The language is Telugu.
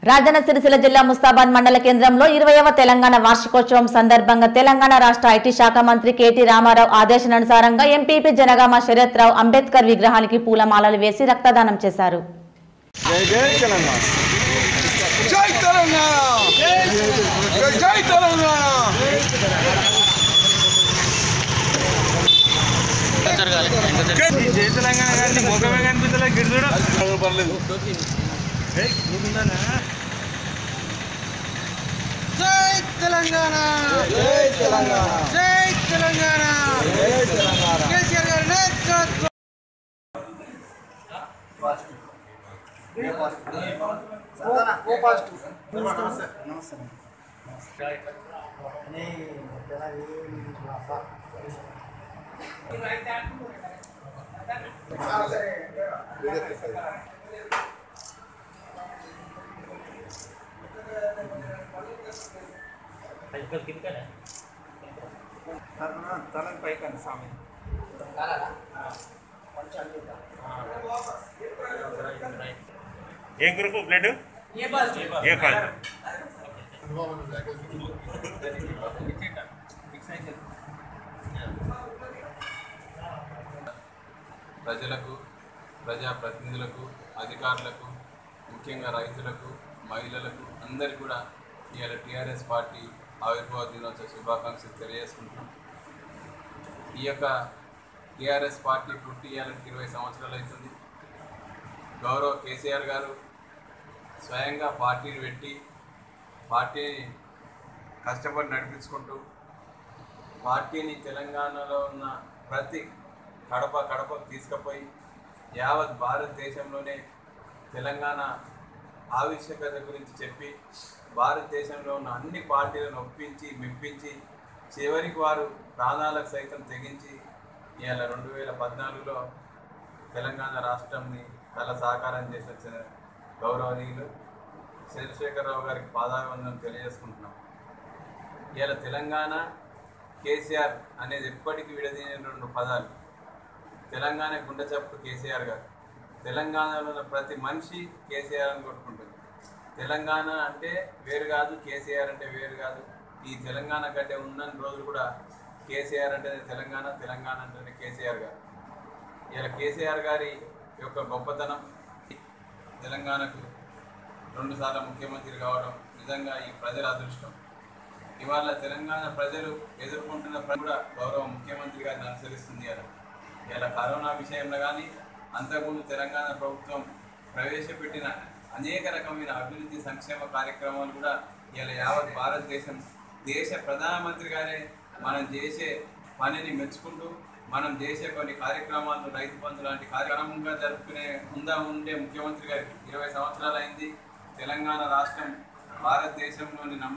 రాజన్న సిరిసిల్ల జిల్లా ముస్తాబాద్ మండల కేంద్రంలో ఇరవైవ తెలంగాణ వార్షికోత్సవం సందర్భంగా తెలంగాణ రాష్ట్ర ఐటీ శాఖ మంత్రి కేటీ రామారావు ఆదేశానుసారంగా ఎంపీపీ జనగామ శరత్ రావు అంబేద్కర్ విగ్రహానికి పూలమాలలు వేసి రక్తదానం చేశారు జై జై తెలంగాణ జై తెలంగాణ జై జై తెలంగాణ జై తెలంగాణ కానీ ముఖమే కనిపించలే గిరిజుడు పర్లేదు జై తెలంగాణ జై తెలంగాణ జై తెలంగాణ జై తెలంగాణ కేసీఆర్ గారి నాయకత్వం ఏం గ్రూప్ బ్లడ్ ఏ ఫైవ్ ప్రజలకు ప్రజాప్రతినిధులకు అధికారులకు ముఖ్యంగా రైతులకు మహిళలకు అందరికీ కూడా ఇవాళ టీఆర్ఎస్ పార్టీ ఆవిర్భావ దినోత్సవ శుభాకాంక్షలు తెలియజేసుకుంటున్నాం ఈ యొక్క టీఆర్ఎస్ పార్టీ పుట్టి ఇవాళ ఇరవై సంవత్సరాలు అవుతుంది గౌరవ కేసీఆర్ గారు స్వయంగా పార్టీని పెట్టి పార్టీని కష్టపడి నడిపించుకుంటూ పార్టీని తెలంగాణలో ఉన్న ప్రతి కడప కడపకు తీసుకుపోయి యావత్ భారతదేశంలోనే తెలంగాణ ఆవశ్యకత గురించి చెప్పి భారతదేశంలో ఉన్న అన్ని పార్టీలను ఒప్పించి మెప్పించి చివరికి వారు ప్రాణాలకు సైతం తెగించి ఇవాళ రెండు వేల పద్నాలుగులో తెలంగాణ రాష్ట్రంని కళ సాకారం చేసి వచ్చిన గౌరవనీయులు చంద్రశేఖరరావు గారికి పాదాభివందనం తెలియజేసుకుంటున్నాం ఇవాళ తెలంగాణ కేసీఆర్ అనేది ఎప్పటికీ విడదీయని రెండు పదాలు తెలంగాణ గుండె చప్పుడు కేసీఆర్ గారు తెలంగాణలో ఉన్న ప్రతి మనిషి కేసీఆర్ అని కొట్టుకుంటుంది తెలంగాణ అంటే వేరు కాదు కేసీఆర్ అంటే వేరు కాదు ఈ తెలంగాణ గడ్డ ఉన్న రోజులు కూడా కేసీఆర్ అంటే తెలంగాణ తెలంగాణ అంటే కేసీఆర్ గారు ఇలా కేసీఆర్ గారి యొక్క గొప్పతనం తెలంగాణకు రెండుసార్లు ముఖ్యమంత్రి కావడం నిజంగా ఈ ప్రజల అదృష్టం ఇవాళ తెలంగాణ ప్రజలు ఎదుర్కొంటున్న ప్ర- కూడా గౌరవ ముఖ్యమంత్రి గారిని అనుసరిస్తుంది ఇలా ఇలా కరోనా విషయంలో కానీ అంతకుముందు తెలంగాణ ప్రభుత్వం ప్రవేశపెట్టిన అనేక రకమైన అభివృద్ధి సంక్షేమ కార్యక్రమాలు కూడా ఇలా యావత్ భారతదేశం దేశ ప్రధానమంత్రి గారే మనం చేసే పనిని మెచ్చుకుంటూ మనం చేసే కొన్ని కార్యక్రమాలను రైతు బంధు లాంటి కార్యక్రమంగా జరుపుకునే ఉందా ఉండే ముఖ్యమంత్రి గారికి ఇరవై సంవత్సరాలు అయింది తెలంగాణ రాష్ట్రం భారతదేశంలోని నం-